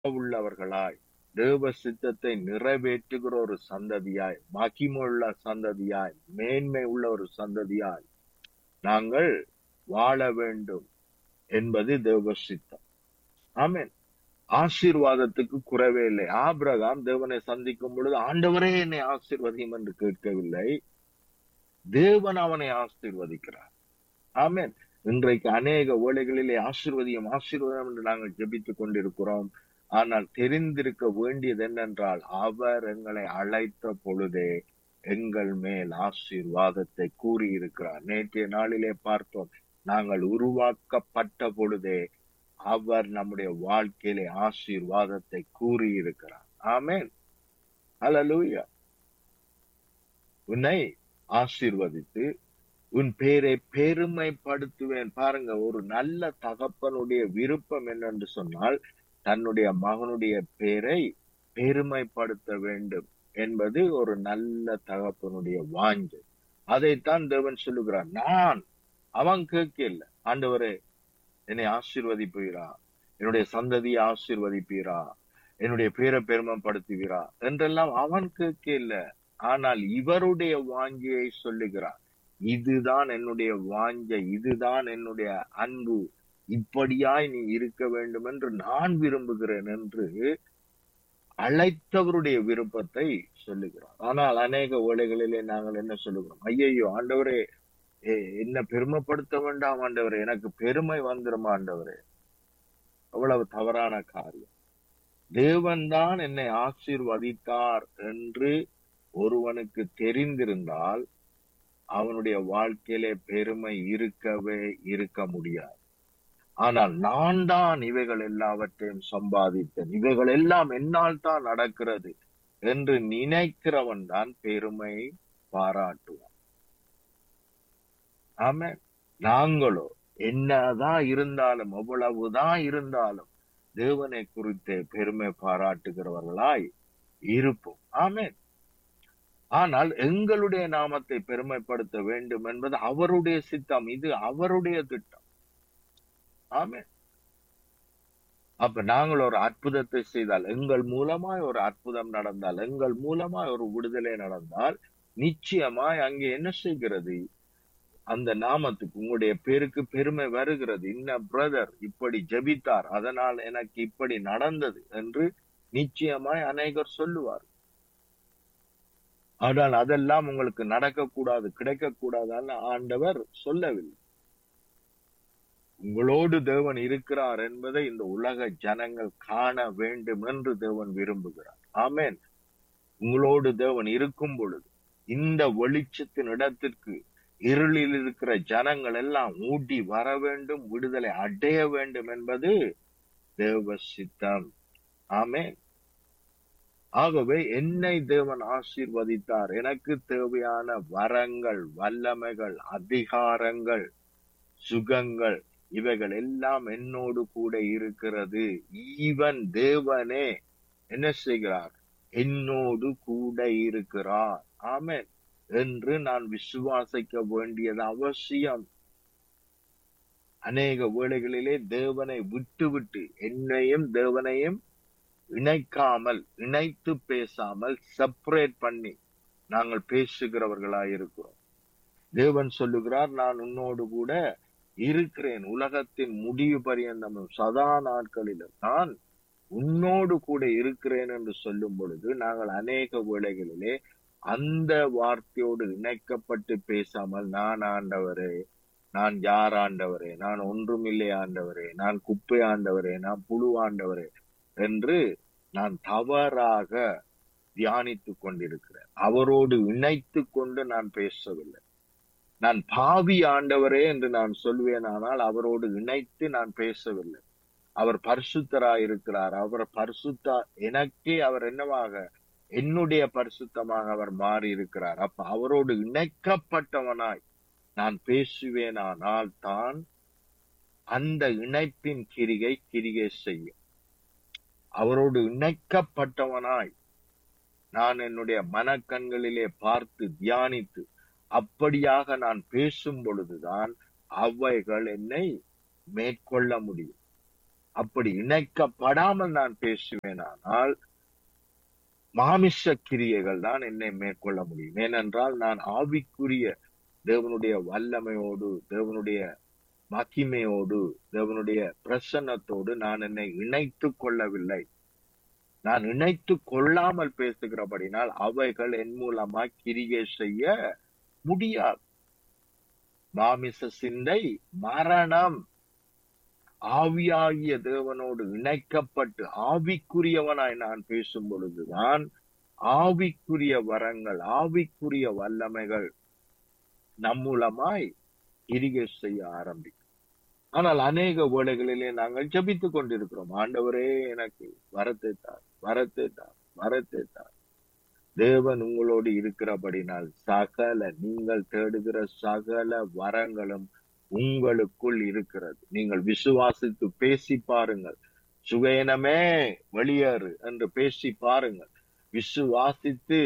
உள்ளவர்களாய் தேவ சித்தத்தை நிறைவேற்றுகிற ஒரு சந்ததியாய் மகிமுள்ள சந்ததியாய் மேன்மை உள்ள ஒரு சந்ததியாய் நாங்கள் வாழ வேண்டும் என்பது தேவ சித்தம் ஆமென் ஆசீர்வாதத்துக்கு குறைவே இல்லை ஆபிரகாம் தேவனை சந்திக்கும் பொழுது ஆண்டவரே என்னை ஆசீர்வதியும் என்று கேட்கவில்லை தேவன் அவனை ஆசீர்வதிக்கிறார் ஆமென் இன்றைக்கு அநேக வேளைகளிலே ஆசீர்வதியும் ஆசீர்வாதம் என்று நாங்கள் ஜெபித்துக் கொண்டிருக்கிறோம் ஆனால் தெரிந்திருக்க வேண்டியது என்னென்றால் அவர் எங்களை அழைத்த பொழுதே எங்கள் மேல் ஆசீர்வாதத்தை கூறியிருக்கிறார் நேற்றைய நாளிலே பார்த்தோம் நாங்கள் உருவாக்கப்பட்ட பொழுதே அவர் நம்முடைய வாழ்க்கையிலே ஆசீர்வாதத்தை கூறியிருக்கிறார் ஆமென் அல்லேலூயா உன்னை ஆசீர்வதித்து உன் பேரை பெருமைப்படுத்துவேன் பாருங்க ஒரு நல்ல தகப்பனுடைய விருப்பம் என்னென்று சொன்னால் தன்னுடைய மகனுடைய பேரை பெருமைப்படுத்த வேண்டும் என்பது ஒரு நல்ல தகப்பனுடைய வாஞ்சை அதைத்தான் தேவன் சொல்லுகிறார் நான் அவன் கேட்கல ஆண்டவரே என்னை ஆசீர்வதிப்பீரா என்னுடைய சந்ததியை ஆசீர்வதிப்பீரா என்னுடைய பேரை பெருமைப்படுத்துவீரா என்றெல்லாம் அவன் கேட்கல ஆனால் இவருடைய வாஞ்சியை சொல்லுகிறார் இதுதான் என்னுடைய வாஞ்சை இதுதான் என்னுடைய அன்பு இப்படியாய் நீ இருக்க வேண்டும் என்று நான் விரும்புகிறேன் என்று அழைத்தவருடைய விருப்பத்தை சொல்லுகிறார் ஆனால் அநேக வேளைகளிலே நாங்கள் என்ன சொல்லுகிறோம் ஐயையோ ஆண்டவரே ஏ, என்ன பெருமைப்படுத்த வேண்டாம் ஆண்டவரே எனக்கு பெருமை வந்துரும் ஆண்டவரே அவ்வளவு தவறான காரியம் தேவன்தான் என்னை ஆசீர்வதித்தார் என்று ஒருவனுக்கு தெரிந்திருந்தால் அவனுடைய வாழ்க்கையிலே பெருமை இருக்கவே இருக்க முடியாது ஆனால் நான் தான் இவைகள் எல்லாவற்றையும் சம்பாதித்தேன் இவைகள் எல்லாம் என்னால் தான் நடக்கிறது என்று நினைக்கிறவன் தான் பெருமை பாராட்டுவான் ஆமென் நாங்களோ என்னதான் இருந்தாலும் எவ்வளவுதான் இருந்தாலும் தேவனை குறித்து பெருமை பாராட்டுகிறவர்களாய் இருப்போம் ஆமென் ஆனால் எங்களுடைய நாமத்தை பெருமைப்படுத்த வேண்டும் என்பது அவருடைய சித்தம் இது அவருடைய திட்டம் ஆமென் அப்ப நாங்கள் ஒரு அற்புதத்தை செய்தால் எங்கள் மூலமாய் ஒரு அற்புதம் நடந்தால் எங்கள் மூலமாய் ஒரு விடுதலை நடந்தால் நிச்சயமாய் அங்கே என்ன செய்கிறது அந்த நாமத்துக்கு உங்களுடைய பேருக்கு பெருமை வருகிறது இன்ன பிரதர் இப்படி ஜெபித்தார் அதனால் எனக்கு இப்படி நடந்தது என்று நிச்சயமாய் அநேகர் சொல்லுவார் ஆனால் அதெல்லாம் உங்களுக்கு நடக்கக்கூடாது கிடைக்கக்கூடாதுன்னு ஆண்டவர் சொல்லவில்லை உங்களோடு தேவன் இருக்கிறார் என்பதை இந்த உலக ஜனங்கள் காண வேண்டும் என்று தேவன் விரும்புகிறார் ஆமென் உங்களோடு தேவன் இருக்கும் பொழுது இந்த வெளிச்சத்தின் இடத்திற்கு இருளில் இருக்கிற ஜனங்கள் எல்லாம் ஊட்டி வர வேண்டும் விடுதலை அடைய வேண்டும் என்பது தேவ சித்தம் ஆமென் ஆகவே என்னை தேவன் ஆசீர்வதித்தார் எனக்கு தேவையான வரங்கள் வல்லமைகள் அதிகாரங்கள் சுகங்கள் இவைகள் எல்லாம் என்னோடு கூட இருக்கிறது ஈவன் தேவனே என்ன செய்கிறார் என்னோடு கூட இருக்கிறார் ஆமென் என்று நான் விசுவாசிக்க வேண்டியது அவசியம் அநேக வேளைகளிலே தேவனை விட்டு விட்டு என்னையும் தேவனையும் இணைக்காமல் இணைத்து பேசாமல் செப்பரேட் பண்ணி நாங்கள் பேசுகிறவர்களாய் இருக்கிறோம் தேவன் சொல்லுகிறார் நான் உன்னோடு கூட இருக்கிறேன் உலகத்தின் முடிவு பரியந்தமும் சதா நாட்களிலும் நான் உன்னோடு கூட இருக்கிறேன் என்று சொல்லும் பொழுது நாங்கள் அநேக வேளைகளிலே அந்த வார்த்தையோடு இணைக்கப்பட்டு பேசாமல் நான் ஆண்டவரே நான் யார் ஆண்டவரே நான் ஒன்றுமில்லை ஆண்டவரே நான் குப்பை ஆண்டவரே நான் புழு ஆண்டவரே என்று நான் தவறாக தியானித்துக் கொண்டிருக்கிறேன் அவரோடு இணைத்து கொண்டு நான் பேசவில்லை நான் பாவி ஆண்டவரே என்று நான் சொல்வேனானால் அவரோடு இணைத்து நான் பேசவில்லை அவர் பரிசுத்தராயிருக்கிறார் அவர் பரிசுத்தா எனக்கே அவர் என்னவாக என்னுடைய பரிசுத்தமாக அவர் மாறி இருக்கிறார் அப்ப அவரோடு இணைக்கப்பட்டவனாய் நான் பேசுவேனானால் தான் அந்த இணைப்பின் கிரிகை கிரிகை செய்யும் அவரோடு இணைக்கப்பட்டவனாய் நான் என்னுடைய மனக்கண்களிலே பார்த்து தியானித்து அப்படியாக நான் பேசும் பொழுதுதான் அவைகள் என்னை மேற்கொள்ள முடியும் அப்படி இணைக்கப்படாமல் நான் பேசுவேனானால் மாமிச கிரியைகள் தான் என்னை மேற்கொள்ள முடியும் ஏனென்றால் நான் ஆவிக்குரிய தேவனுடைய வல்லமையோடு தேவனுடைய மகிமையோடு தேவனுடைய பிரசன்னத்தோடு நான் என்னை இணைத்துக் கொள்ளவில்லை நான் இணைத்து கொள்ளாமல் பேசுகிறபடினால் அவைகள் என் மூலமா கிரியை செய்ய முடியாது மாமிச சிந்தை மரணம் ஆவியாகிய தேவனோடு இணைக்கப்பட்டு ஆவிக்குரியவனாய் நான் பேசும் பொழுதுதான் ஆவிக்குரிய வரங்கள் ஆவிக்குரிய வல்லமைகள் நம் மூலமாய் கிரிகை செய்ய ஆரம்பிக்கும் ஆனால் அநேக வேளைகளிலே நாங்கள் ஜபித்துக் கொண்டிருக்கிறோம் ஆண்டவரே எனக்கு வரத்தை தார் வரத்தை தார் வரத்தை தார் தேவன் உங்களோடு இருக்கிறபடினால் சகல நீங்கள் தேடுகிற சகல வரங்களும் உங்களுக்குள் இருக்கிறது நீங்கள் விசுவாசித்து பேசி பாருங்கள் சுகேனமே வெளியேறு என்று பேசி பாருங்கள் விசுவாசித்து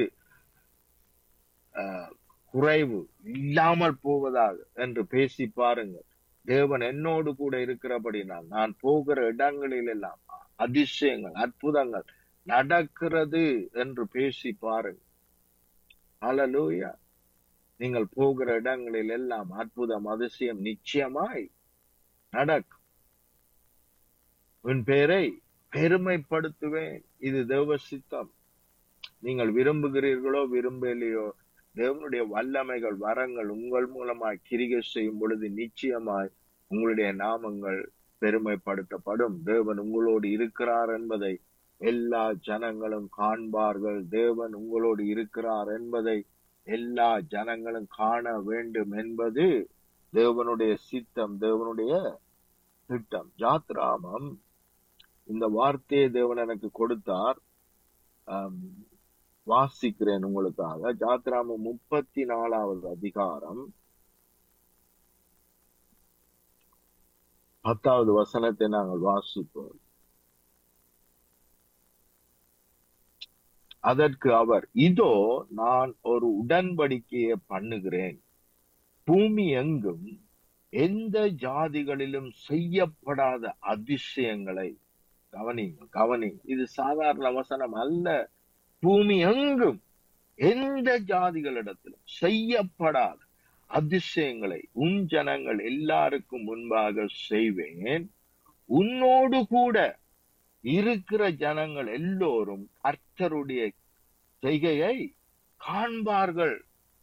குறைவு இல்லாமல் போவதாக என்று பேசி பாருங்கள் தேவன் என்னோடு கூட இருக்கிறபடினால் நான் போகிற இடங்களில் எல்லாம் அதிசயங்கள் அற்புதங்கள் நடக்கிறது என்று பேசி பாருங்கள் அலலூயா நீங்கள் போகிற இடங்களில் எல்லாம் அற்புதம் அதிசயம் நிச்சயமாய் நடக்கும் உன் பேரை பெருமைப்படுத்துவேன் இது தேவ சித்தம் நீங்கள் விரும்புகிறீர்களோ விரும்பலையோ தேவனுடைய வல்லமைகள் வரங்கள் உங்கள் மூலமாய் கிரிகை செய்யும் பொழுது நிச்சயமாய் உங்களுடைய நாமங்கள் பெருமைப்படுத்தப்படும் தேவன் உங்களோடு இருக்கிறார் என்பதை எல்லா ஜனங்களும் காண்பார்கள் தேவன் உங்களோடு இருக்கிறார் என்பதை எல்லா ஜனங்களும் காண வேண்டும் என்பது தேவனுடைய சித்தம் தேவனுடைய திட்டம் ஜாத்ராமம் இந்த வார்த்தையை தேவன் எனக்கு கொடுத்தார் வாசிக்கிறேன் உங்களுக்காக ஜாத்ராமம் முப்பத்தி நாலாவது அதிகாரம் பத்தாவது வசனத்தை நாங்கள் வாசிப்போம் அதற்கு அவர் இதோ நான் ஒரு உடன்படிக்கையை பண்ணுகிறேன் பூமி எங்கும் எந்த ஜாதிகளிலும் செய்யப்படாத அதிசயங்களை கவனிங்க கவனிங்க இது சாதாரண வசனம் அல்ல பூமி எங்கும் எந்த ஜாதிகளிடத்திலும் செய்யப்படாத அதிசயங்களை உன் ஜனங்கள் எல்லாருக்கும் முன்பாக செய்வேன் உன்னோடு கூட இருக்கிற ஜனங்கள் எல்லோரும் கர்த்தருடைய செய்கையை காண்பார்கள்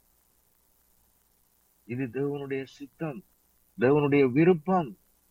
இது தேவனுடைய சித்தம் தேவனுடைய விருப்பம்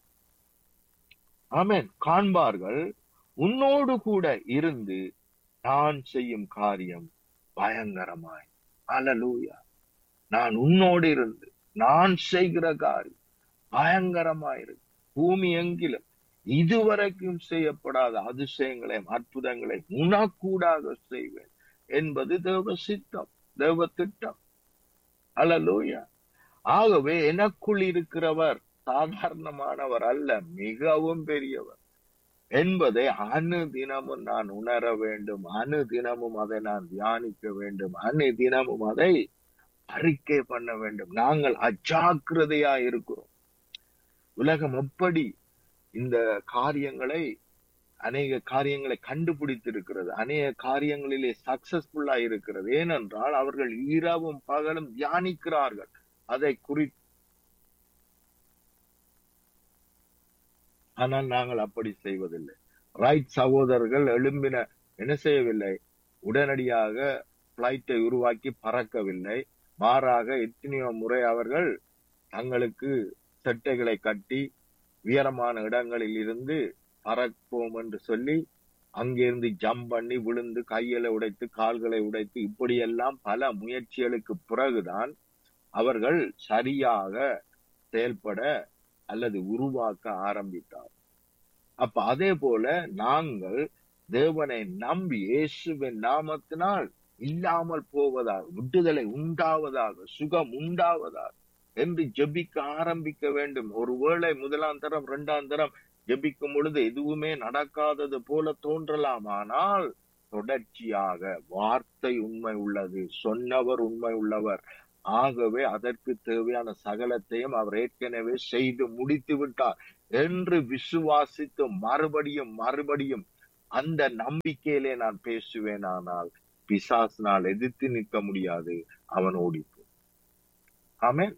ஆமேன் காண்பார்கள் உன்னோடு கூட இருந்து நான் செய்யும் காரியம் பயங்கரமாய் அலலூயா நான் உன்னோடு இருந்து நான் செய்கிற காரியம் பயங்கரமாயிருக்கு பூமி எங்கிலும் இதுவரைக்கும் செய்யப்படாத அதிசயங்களையும் அற்புதங்களை உனக்கூடாக செய்வேன் என்பது தேவ சித்தம் தேவ திட்டம் அலலூயா ஆகவே எனக்குள் இருக்கிறவர் சாதாரணமானவர் அல்ல மிகவும் பெரியவர் என்பதை அணு தினமும் நான் உணர வேண்டும் அணு தினமும் அதை நான் தியானிக்க வேண்டும் அணு தினமும் அதை அறிக்கை பண்ண வேண்டும் நாங்கள் அஜாக்கிரதையா இருக்கிறோம் உலகம் எப்படி இந்த காரியங்களை அநேக காரியங்களை கண்டுபிடித்திருக்கிறது அநேக காரியங்களிலே சக்சஸ்ஃபுல்லா இருக்கிறது ஏனென்றால் அவர்கள் இரவும் பகலும் தியானிக்கிறார்கள் அதை குறி ஆனால் நாங்கள் அப்படி செய்வதில்லை ரைட் சகோதரர்கள் எழும்பின என்ன செய்யவில்லை உடனடியாக பிளைட்டை உருவாக்கி பறக்கவில்லை மாறாக எத்தனையோ முறை அவர்கள் தங்களுக்கு செட்டைகளை கட்டி உயரமான இடங்களில் இருந்து பறப்போம் என்று சொல்லி அங்கிருந்து ஜம்ப் பண்ணி விழுந்து கைகளை உடைத்து கால்களை உடைத்து இப்படியெல்லாம் பல முயற்சிகளுக்கு பிறகுதான் அவர்கள் சரியாக செயல்பட அல்லது உருவாக்க ஆரம்பித்தார் அப்ப அதே போல நாங்கள் தேவனை நம்பி இயேசுவின் நாமத்தினால் இல்லாமல் போவதாக விடுதலை உண்டாவதாக சுகம் உண்டாவதாக என்று ஜெபிக்க ஆரம்பிக்க வேண்டும் ஒருவேளை முதலாம் தரம் இரண்டாம் தரம் ஜெபிக்கும் பொழுது எதுவுமே நடக்காதது போல தோன்றலாம் ஆனால் தொடர்ச்சியாக வார்த்தை உண்மை உள்ளது சொன்னவர் உண்மை உள்ளவர் ஆகவே அதற்கு தேவையான சகலத்தையும் அவர் ஏற்கனவே செய்து முடித்து விட்டார் என்று விசுவாசித்து மறுபடியும் மறுபடியும் அந்த நம்பிக்கையிலே நான் பேசுவேனானால் பிசாசினால் எதிர்த்து நிற்க முடியாது அவன் ஓடிப்போம் ஆமென்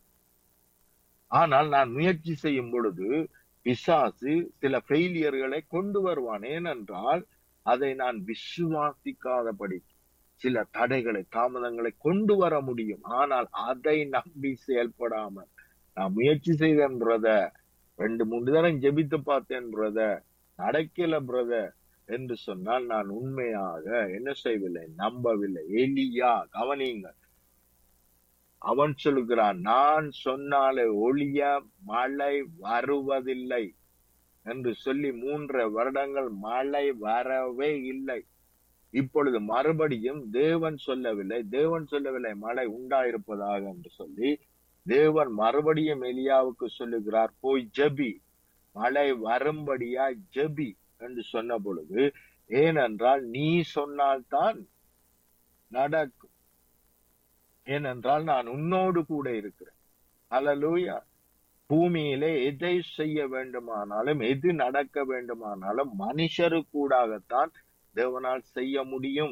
ஆனால் நான் முயற்சி செய்யும் பொழுது பிசாசு சில ஃபெயிலியர்களை கொண்டு வருவான் ஏனென்றால் அதை நான் விசுவாசிக்காதபடி சில தடைகளை தாமதங்களை கொண்டு வர முடியும் ஆனால் அதை நம்பி செயல்படாமல் நான் முயற்சி செய்தேன் பிரதர் ரெண்டு மூன்று தரம் ஜெபித்து பார்த்தேன் பிரதர் நடக்கல பிரதர் என்று சொன்னால் நான் உண்மையாக என்ன செய்யவில்லை நம்பவில்லை எலியா கவனிங்க அவன் சொல்லுகிறான் நான் சொன்னாலே ஒளிய மழை வருவதில்லை என்று சொல்லி மூன்று வருடங்கள் மழை வரவே இல்லை இப்பொழுது மறுபடியும் தேவன் சொல்லவில்லை தேவன் சொல்லவில்லை மழை உண்டாயிருப்பதாக என்று சொல்லி தேவன் மறுபடியும் எலியாவுக்கு சொல்லுகிறார் போய் ஜெபி மழை வரும்படியா ஜெபி என்று சொன்ன பொழுது ஏனென்றால் நீ சொன்னால்தான் நடக்கும் ஏனென்றால் நான் உன்னோடு கூட இருக்கிறேன் அல்லலூயா பூமியிலே எதை செய்ய வேண்டுமானாலும் எது நடக்க வேண்டுமானாலும் மனுஷருக்கூடாகத்தான் தேவனால் செய்ய முடியும்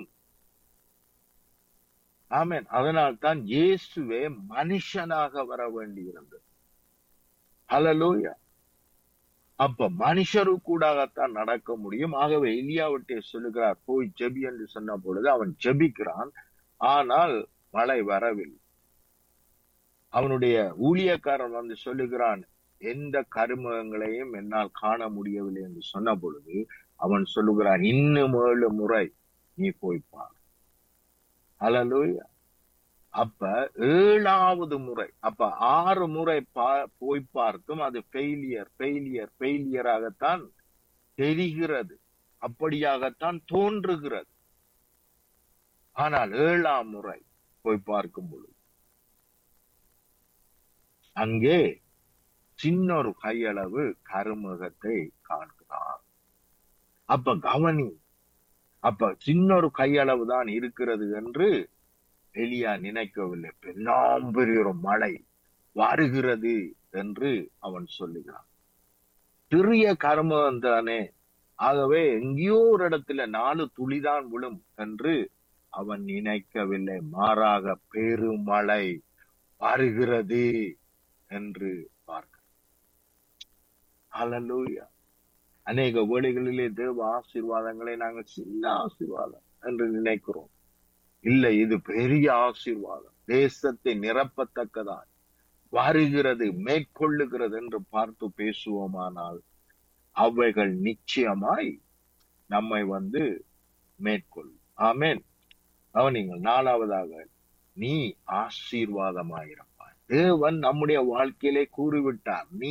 ஆமென் அதனால் தான் இயேசுவே மனுஷனாக வர வேண்டியிருந்தது ஹalleluya அப்ப மனுஷருக்கூடாகத்தான் நடக்க முடியும் ஆகவே எலியாவிட்டே சொல்லுகிறார் போய் ஜெபி என்று சொன்ன பொழுது அவன் ஜெபிக்கிறான் ஆனால் மழை வரவில்லை அவனுடைய ஊழியக்காரன் வந்து சொல்லுகிறான் எந்த கருமங்களையும் என்னால் காண முடியவில்லை என்று சொன்ன பொழுது அவன் சொல்லுகிறான் இன்னும் ஏழு முறை நீ போய் பார் ஹalleluya அப்ப ஏழாவது முறை அப்ப ஆறு முறை பா- போய் பார்த்தும் அது ஃபெயிலியர் ஃபெயிலியர் ஃபெயிலியராகத்தான் தெரிகிறது அப்படியாகத்தான் தோன்றுகிறது ஆனால் ஏழாம் முறை போய் பார்க்கும் பொழுது அங்கே சின்ன ஒரு கையளவு கருமுகத்தை காண்கிறார் அப்ப கவனி அப்ப சின்ன ஒரு கையளவு தான் இருக்கிறது என்று எலியா நினைக்கவில்லை பெண்ணாம் பெரிய ஒரு மழை வருகிறது என்று அவன் சொல்லுகிறான் சிறிய கருமம் தானே ஆகவே எங்கேயோ ஒரு இடத்துல நாலு துளிதான் விழும் என்று அவன் நினைக்கவில்லை மாறாக பெருமழை வருகிறது என்று பார்க்க ஹalleluya அநேக வேளைகளிலே தேவ ஆசீர்வாதங்களை நாங்கள் சின்ன ஆசீர்வாதம் என்று நினைக்கிறோம் இல்லை இது பெரிய ஆசீர்வாதம் தேசத்தை நிரப்பத்தக்கதாய் வருகிறது மேற்கொள்ளுகிறது என்று பார்த்து பேசுவோமானால் அவைகள் நிச்சயமாய் நம்மை வந்து மேற்கொள்ளும் ஆமென் கவனிங்கள் நாலாவதாக நீ ஆசீர்வாதமாயிருப்பாய் தேவன் நம்முடைய வாழ்க்கையிலே கூறிவிட்டார் நீ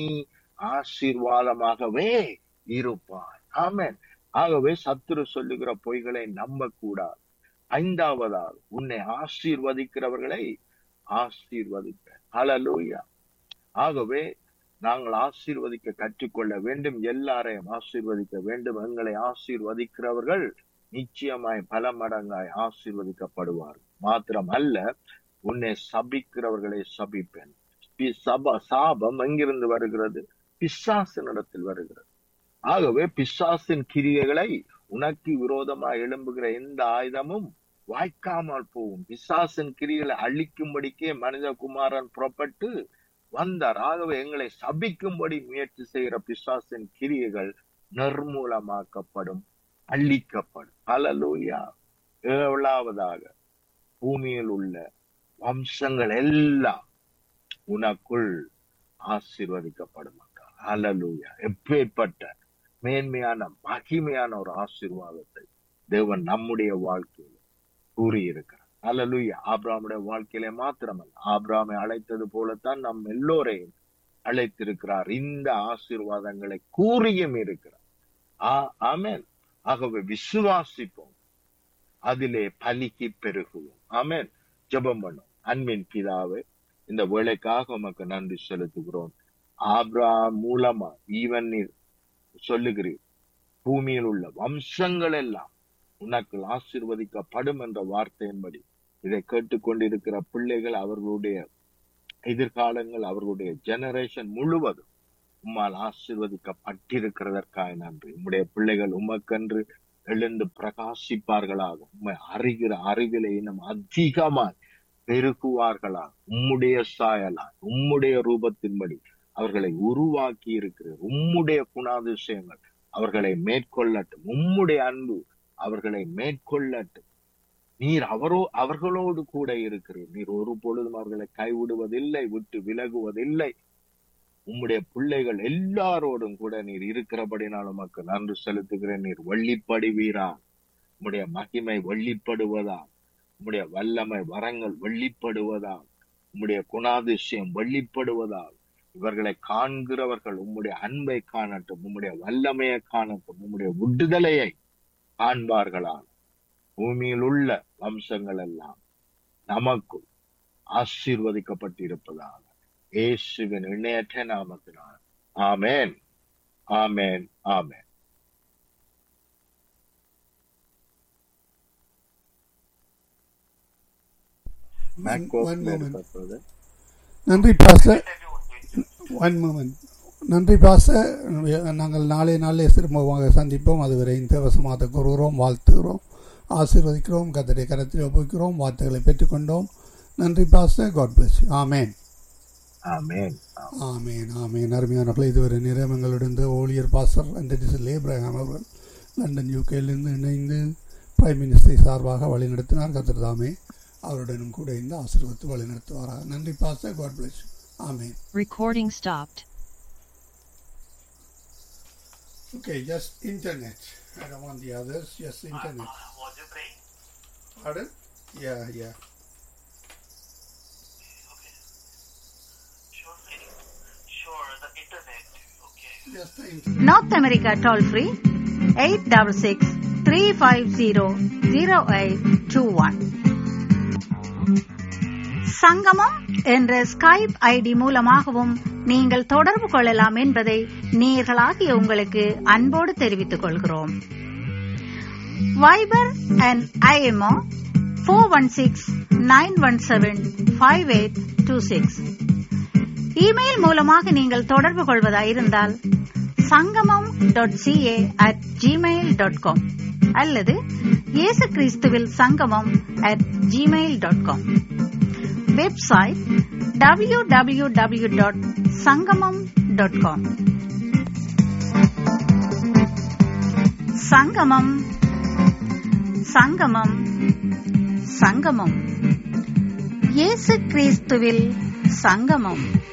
ஆசீர்வாதமாகவே இருப்பாய் ஆமென் ஆகவே சத்துரு சொல்லுகிற பொய்களை நம்ப கூடாது ஐந்தாவதாக உன்னை ஆசீர்வதிக்கிறவர்களை ஆசீர்வதிப்ப ஹalleluya ஆகவே நாங்கள் ஆசீர்வதிக்க கற்றுக்கொள்ள வேண்டும் எல்லாரையும் ஆசீர்வதிக்க வேண்டும் எங்களை ஆசீர்வதிக்கிறவர்கள் நிச்சயமாய் பல மடங்காய் ஆசீர்வதிக்கப்படுவார்கள் மாத்திரம் அல்ல உன்னை சபிக்கிறவர்களை சபிப்பேன் பி- சப சாபம் எங்கிருந்து வருகிறது பிசாசினிடத்தில் வருகிறது ஆகவே பிசாசின் கிரியைகளை உனக்கு விரோதமாக எழும்புகிற எந்த ஆயுதமும் வாய்க்காமல் போகும் பிசாசின் கிரிகளை அழிக்கும்படிக்கே மனிதகுமாரன் புறப்பட்டு வந்தார் ஆகவே எங்களை சபிக்கும்படி முயற்சி செய்கிற பிசாசின் கிரியைகள் நிர்மூலமாக்கப்படும் அழிக்கப்படும் ஹalleluya ஏழாவதாக பூமியில் உள்ள வம்சங்கள் எல்லாம் உனக்குள் ஆசீர்வதிக்கப்படும் ஹalleluya எப்பேற்பட்ட மேன்மையான மகிமையான ஒரு ஆசீர்வாதத்தை தேவன் நம்முடைய வாழ்க்கையில் கூறியிருக்கிறார் ஹalleluya ஆபிரகாமுடைய வாழ்க்கையிலே மாத்திரமல்ல ஆபிரகாமை அழைத்தது போலத்தான் நம் எல்லோரையும் அழைத்திருக்கிறார் இந்த ஆசீர்வாதங்களை கூறியும் இருக்கிறார் ஆ- ஆமென் ஆகவே விசுவாசிப்போம் அதிலே பலிக்கு பெருகுவோம் ஆமென் ஜெபம் பண்ணும் அன்பின் பிதாவே இந்த வேலைக்காக உமக்கு நன்றி செலுத்துகிறோம் ஆபிரகாம் மூலமா ஈவன் நீர் சொல்லுகிறீர் பூமியில் உள்ள வம்சங்கள் எல்லாம் உனக்கு ஆசீர்வதிக்கப்படும் என்ற வார்த்தையின்படி இதை கேட்டுக்கொண்டிருக்கிற பிள்ளைகள் அவர்களுடைய எதிர்காலங்கள் அவர்களுடைய ஜெனரேஷன் முழுவதும் உம்மால் ஆசீர்வதிக்கப்பட்டிருக்கிறதற்காக நன்றி உம்முடைய பிள்ளைகள் உமக்கென்று எழுந்து பிரகாசிப்பார்களாக உம்மை அறிகிற அறிவிலே இன்னும் அதிகமாய் பெருகுவார்களா உம்முடைய சாயலா உம்முடைய ரூபத்தின்படி அவர்களை உருவாக்கி இருக்கிற உம்முடைய குணாதிசயங்கள் அவர்களை மேற்கொள்ளட்டும் உம்முடைய அன்பு அவர்களை மேற்கொள்ளட்டும் நீர் அவரோ அவர்களோடு கூட இருக்கிறீர் நீர் ஒரு பொழுதும் அவர்களை கைவிடுவதில்லை விட்டு விலகுவதில்லை உம்முடைய பிள்ளைகள் எல்லாரோடும் கூட நீர் இருக்கிறபடினால் உமக்கு நன்றி செலுத்துகிறேன் நீர் வெள்ளிப்படுவீரா உம்முடைய மகிமை வெள்ளிப்படுவதா உம்முடைய வல்லமை வரங்கள் வெள்ளிப்படுவதா உம்முடைய குணாதிசயம் வெள்ளிப்படுவதா இவர்களை காண்கிறவர்கள் உம்முடைய அன்பை காணட்டும் உம்முடைய வல்லமையை காணட்டும் உம்முடைய விடுதலையை காண்பார்களால் பூமியில் உள்ள வம்சங்கள் எல்லாம் நமக்குள் ஆசீர்வதிக்கப்பட்டிருப்பதாக இயேசுவின் இணையற்ற நாமத்தினால் ஆமேன் ஆமேன் ஆமேன் மேக்கோ one moment. மேற்பட்டது நன்றி பாஸ்டர் ஒன் மூமெண்ட் நன்றி பாஸ்டர் நாங்கள் நாளை நாளே திரும்பமாக சந்திப்போம் அதுவரை இந்த வசமாக கூறுகிறோம் வாழ்த்துகிறோம் ஆசீர்வதிக்கிறோம் கத்தரை கரத்தில் ஒப்புக்கிறோம் வார்த்தைகளை பெற்றுக்கொண்டோம் நன்றி pastor God bless amen amen amen amen அருமையானவர்களே இதுவரை நேரம் எங்களுடன் ஊழியர் பாஸ்டர் அண்டடிசல் ஏப்ரஹாம் அவர்கள் லண்டன் யூகேலிருந்து இணைந்து பிரைம் மினிஸ்டரை சார்பாக வழிநடத்தினார் கத்தர் தாமே அவருடனும் கூட இந்த ஆசீர்வத்து வழிநடத்துவாராக நன்றி pastor God bless amen Recording stopped. Okay, just internet. I don't want the others, just internet. Was you praying? Pardon? Yeah, yeah. Okay. Sure, any, sure, the internet. Okay. Just the internet. North America toll free 866 350 0821. சங்கமம் என்ற Skype ID மூலமாகவும் நீங்கள் தொடர்பு கொள்ளலாம் என்பதை நேர்களாகிய உங்களுக்கு அன்போடு தெரிவித்துக் கொள்கிறோம் Viber and IMO four one six nine one seven five eight two six email மூலமாக நீங்கள் தொடர்பு கொள்வதாயிருந்தால் Sangamam dot CA at Gmail dot com அல்லது இயேசு கிறிஸ்துவில் Sangamam at Gmail dot com website W W W dot Sangamam dot com Sangamam Sangamam சங்கமம் இயேசு கிறிஸ்துவில் சங்கமம்